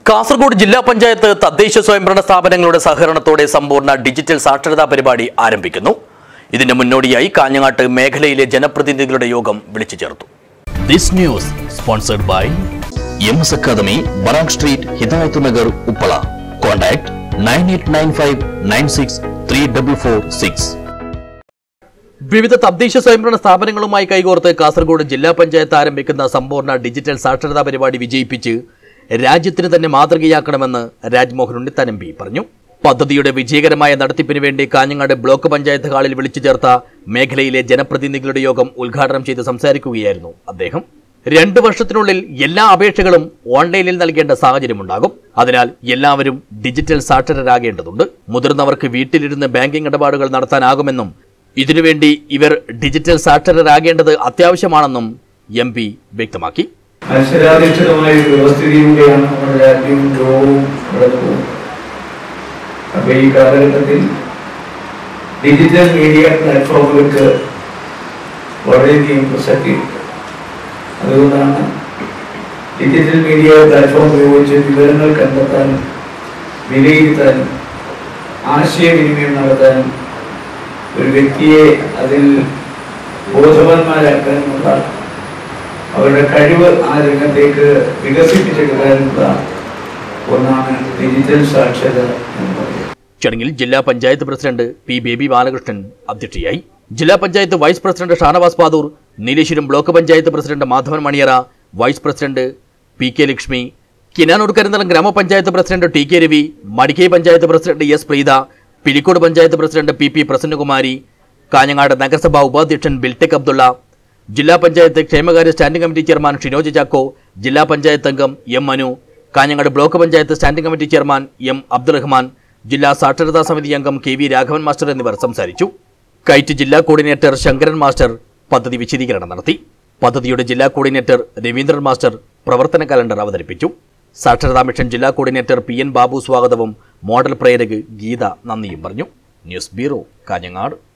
കാസർഗോഡ് ജില്ലാ പഞ്ചായത്ത് തദ്ദേശ സ്വയംഭരണ സ്ഥാപനങ്ങളുടെ സഹകരണത്തോടെ സമ്പൂർണ്ണ ഡിജിറ്റൽ സാക്ഷരതാ പരിപാടി ആരംഭിക്കുന്നു ഇതിന്റെ മുന്നോടിയായി കാഞ്ഞങ്ങാട്ട് മേഖലയിലെ ജനപ്രതിനിധികളുടെ യോഗം വിളിച്ചു ചേർത്തു this news sponsored by M S academy barrack street Hidayat Nagar Uppala contact nine eight nine five nine six three double four six വിവിധ തദ്ദേശ സ്വയംഭരണ സ്ഥാപനങ്ങളുമായി കൈകോർത്ത് കാസർഗോഡ് ജില്ലാ പഞ്ചായത്ത് ആരംഭിക്കുന്ന സമ്പൂർണ്ണ ഡിജിറ്റൽ സാക്ഷരതാ പരിപാടി വിജയിപ്പിച്ച് രാജ്യത്തിന് തന്നെ മാതൃകയാക്കണമെന്ന് രാജ്മോഹൻ ഉണ്ണിത്താൻ എം പി പറഞ്ഞു പദ്ധതിയുടെ വിജയകരമായ നടത്തിപ്പിന് വേണ്ടി കാഞ്ഞങ്ങാട് ബ്ലോക്ക് പഞ്ചായത്ത് ഹാളിൽ വിളിച്ചു ചേർത്ത മേഖലയിലെ ജനപ്രതിനിധികളുടെ യോഗം ഉദ്ഘാടനം ചെയ്ത് സംസാരിക്കുകയായിരുന്നു അദ്ദേഹം രണ്ട് വർഷത്തിനുള്ളിൽ എല്ലാ അപേക്ഷകളും ഓൺലൈനിൽ നൽകേണ്ട സാഹചര്യമുണ്ടാകും അതിനാൽ എല്ലാവരും ഡിജിറ്റൽ സാക്ഷരരാകേണ്ടതുണ്ട് മുതിർന്നവർക്ക് വീട്ടിലിരുന്ന് ബാങ്കിംഗ് ഇടപാടുകൾ നടത്താനാകുമെന്നും ഇതിനുവേണ്ടി ഇവർ ഡിജിറ്റൽ സാക്ഷരരാകേണ്ടത് അത്യാവശ്യമാണെന്നും എം പി വ്യക്തമാക്കി മത്സരാധിഷ്ഠിതമായ ഒരു വ്യവസ്ഥിതിയിലൂടെയാണ് നമ്മുടെ രാജ്യവും ലോകവും നടക്കുന്നത് അപ്പൊ ഈ കാലഘട്ടത്തിൽ ഡിജിറ്റൽ മീഡിയ പ്ലാറ്റ്ഫോമുകൾക്ക് വളരെയധികം പ്രസക്തിയുണ്ട് അതുകൊണ്ടാണ് ഡിജിറ്റൽ മീഡിയ പ്ലാറ്റ്ഫോം ഉപയോഗിച്ച് വിവരങ്ങൾ കണ്ടെത്താനും വിലയിരുത്താനും ആശയവിനിമയം നടത്താനും ഒരു വ്യക്തിയെ അതിൽ ബോധവാന്മാരാക്കാനുമുള്ള അവരുടെ കഴിവ് ആ രംഗത്തേക്ക് വികസിപ്പിച്ചെടുക്കാനുള്ള ഒന്നാണ് ഡിജിറ്റൽ സാക്ഷരത എന്ന് പറയുന്നത് ചടങ്ങിൽ ജില്ലാ പഞ്ചായത്ത് പ്രസിഡന്റ് പി ബേബി ബാലകൃഷ്ണൻ അധ്യക്ഷയായി ജില്ലാ panchayat vice president Shanavas Padur Nileshwaram block panchayat president Madhavan Maniyara vice president P K Lakshmi Kinanur Karinthalam ഗ്രാമപഞ്ചായത്ത് president T K Ravi Madikai panchayat president S Preetha Pilicode panchayat president P P Prasannakumari Kanhangad നഗരസഭാ ഉപാധ്യക്ഷൻ ബിൽടെക് അബ്ദുള്ള ജില്ലാ പഞ്ചായത്ത് ക്ഷേമകാര്യ standing committee chairman Shinoj Chacko ജില്ലാ പഞ്ചായത്ത് അംഗം M Manu Kanhangad block panchayat standing committee chairman M Abdurahman ജില്ലാ സാക്ഷരതാ സമിതി അംഗം കെ വി രാഘവൻ മാസ്റ്റർ എന്നിവർ സംസാരിച്ചു കൈറ്റ് ജില്ലാ കോർഡിനേറ്റർ ശങ്കരൻ മാസ്റ്റർ പദ്ധതി വിശദീകരണം നടത്തി പദ്ധതിയുടെ ജില്ലാ കോർഡിനേറ്റർ രവീന്ദ്രൻ മാസ്റ്റർ പ്രവർത്തന കലണ്ടർ അവതരിപ്പിച്ചു സാക്ഷരതാ മിഷൻ ജില്ലാ കോർഡിനേറ്റർ പി എൻ ബാബു സ്വാഗതവും മോഡൽ പ്രേരക് ഗീത നന്ദിയും പറഞ്ഞു ന്യൂസ് ബ്യൂറോ കാഞ്ഞങ്ങാട്